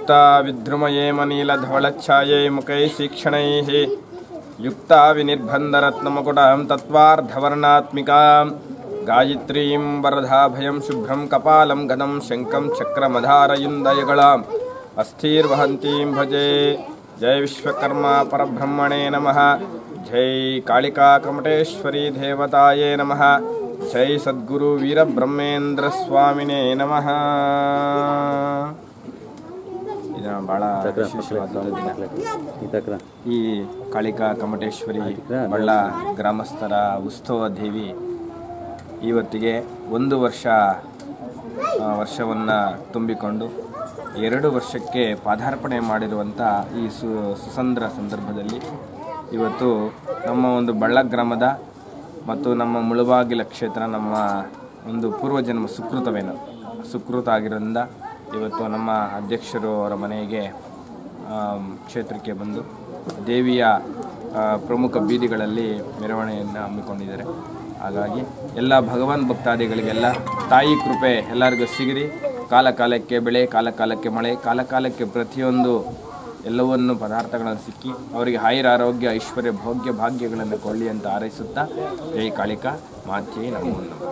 युक्ता विद्रुमयेम नीलधवलच्छायै मुखैः शिक्षणैः युक्ता विनिर्बन्धरत्नमुकुटां तत्त्वार्धवर्णात्मिकां गायत्रीं वरदाभयं शुभ्रं कपालं गदं शङ्खं चक्रमधारयुन्दयगलाम् अस्थिर्वहन्तीं भजे जय विश्वकर्मा परब्रह्मणे नमः जय कालिकाकमटेश्वरी देवताये नमः जय सद्गुरु ವೀರಬ್ರಹ್ಮೇಂದ್ರಸ್ವಾಮಿನೇ ನಮಃ ಇದು ಬಹಳ ವಿಶೇಷವಾದಂಥ ದಿನ ಈ ಕಾಳಿಕಾ ಕಮಟೇಶ್ವರಿ ಬಳ್ಳ ಗ್ರಾಮಸ್ಥರ ಉತ್ಸವ ದೇವಿ ಇವತ್ತಿಗೆ ಒಂದು ವರ್ಷ ಆ, ವರ್ಷವನ್ನ ತುಂಬಿಕೊಂಡು ಎರಡು ವರ್ಷಕ್ಕೆ ಪಾದಾರ್ಪಣೆ ಮಾಡಿರುವಂಥ ಈ ಸು ಸುಸಂದ್ರ ಸಂದರ್ಭದಲ್ಲಿ ಇವತ್ತು ನಮ್ಮ ಒಂದು ಬಳ್ಳ ಗ್ರಾಮದ ಮತ್ತು ನಮ್ಮ ಮುಳುಬಾಗಿಲ ಕ್ಷೇತ್ರ ನಮ್ಮ ಒಂದು ಪೂರ್ವಜನ್ಮ ಸುಕೃತವೇನು ಸುಕೃತ ಆಗಿರೋದ್ರಿಂದ ಇವತ್ತು ನಮ್ಮ ಅಧ್ಯಕ್ಷರು ಅವರ ಮನೆಗೆ ಆಮ್, ಕ್ಷೇತ್ರಕ್ಕೆ ಬಂದು ದೇವಿಯ ಆ, ಪ್ರಮುಖ ಬೀದಿಗಳಲ್ಲಿ ಮೆರವಣಿಗೆಯನ್ನು ಹಮ್ಮಿಕೊಂಡಿದ್ದಾರೆ ಹಾಗಾಗಿ ಎಲ್ಲ ಭಗವಾನ್ ಭಕ್ತಾದಿಗಳಿಗೆಲ್ಲ ತಾಯಿ ಕೃಪೆ ಎಲ್ಲರಿಗೂ ಸಿಗಲಿ ಕಾಲ ಕಾಲಕ್ಕೆ ಬೆಳೆ ಕಾಲ ಕಾಲಕ್ಕೆ ಮಳೆ ಕಾಲ ಕಾಲಕ್ಕೆ ಪ್ರತಿಯೊಂದು ಎಲ್ಲವನ್ನು ಪದಾರ್ಥಗಳನ್ನು ಸಿಕ್ಕಿ ಅವರಿಗೆ ಆಯುರ ಆರೋಗ್ಯ ಐಶ್ವರ್ಯ ಭೋಗ್ಯ ಭಾಗ್ಯಗಳನ್ನು ಕೊಳ್ಳಿ ಅಂತ ಹಾರೈಸುತ್ತಾ ಜೈ ಕಾಳಿಕಾ ಮಾತೆ ನಮೋ ನಮಃ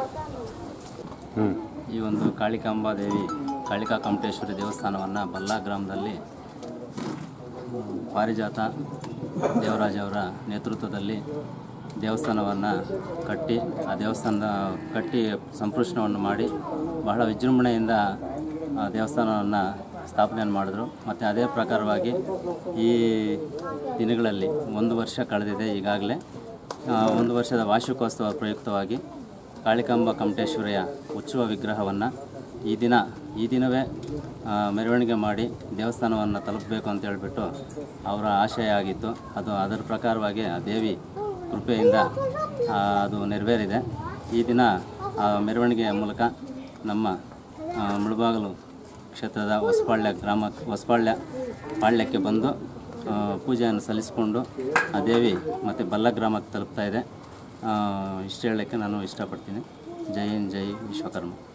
ಈ ಒಂದು ಕಾಳಿಕಾಂಬಾ ದೇವಿ ಕಾಳಿಕಾ ಕಮಟೇಶ್ವರಿ ದೇವಸ್ಥಾನವನ್ನು ಬಲ್ಲಾ ಗ್ರಾಮದಲ್ಲಿ ಹ್ಮ್, ಪಾರಿಜಾತ ದೇವರಾಜ್ ಅವರ ನೇತೃತ್ವದಲ್ಲಿ ದೇವಸ್ಥಾನವನ್ನು ಕಟ್ಟಿ ಆ ದೇವಸ್ಥಾನದ ಕಟ್ಟಿ ಸಂಪೃಷ್ಟವನ್ನು ಮಾಡಿ ಬಹಳ ವಿಜೃಂಭಣೆಯಿಂದ ಆ ದೇವಸ್ಥಾನವನ್ನು ಸ್ಥಾಪನೆಯನ್ನು ಮಾಡಿದ್ರು ಮತ್ತು ಅದೇ ಪ್ರಕಾರವಾಗಿ ಈ ದಿನಗಳಲ್ಲಿ ಒಂದು ವರ್ಷ ಕಳೆದಿದೆ ಈಗಾಗಲೇ ಆ, ಒಂದು ವರ್ಷದ ವಾರ್ಷಿಕೋತ್ಸವ ಪ್ರಯುಕ್ತವಾಗಿ ಕಾಳಿಕಾಂಬ ಕಮಟೇಶ್ವರಿಯ ಉತ್ಸವ ವಿಗ್ರಹವನ್ನು ಈ ದಿನ ಈ ದಿನವೇ ಆ, ಮೆರವಣಿಗೆ ಮಾಡಿ ದೇವಸ್ಥಾನವನ್ನು ತಲುಪಬೇಕು ಅಂತ ಹೇಳಿಬಿಟ್ಟು ಅವರ ಆಶಯ ಆಗಿತ್ತು ಅದು ಅದರ ಪ್ರಕಾರವಾಗಿ ಆ ದೇವಿ ಕೃಪೆಯಿಂದ ಆ, ಅದು ನೆರವೇರಿದೆ ಈ ದಿನ ಆ ಮೆರವಣಿಗೆಯ ಮೂಲಕ ನಮ್ಮ ಆ, ಮುಳುಬಾಗಿಲು ಕ್ಷೇತ್ರದ ಹೊಸಪಾಳ್ಯ ಗ್ರಾಮ ಹೊಸಪಾಳ್ಯ ಪಾಳ್ಯಕ್ಕೆ ಬಂದು ಆ, ಪೂಜೆಯನ್ನು ಸಲ್ಲಿಸಿಕೊಂಡು ಆ ದೇವಿ ಮತ್ತು ಬಲ್ಲ ಗ್ರಾಮಕ್ಕೆ ತಲುಪ್ತಾ ಇದೆ ಆ, ಇಷ್ಟು ಹೇಳೋಕ್ಕೆ ನಾನು ಇಷ್ಟಪಡ್ತೀನಿ ಜೈ ಹಿಂದ್ ಜೈ ವಿಶ್ವಕರ್ಮ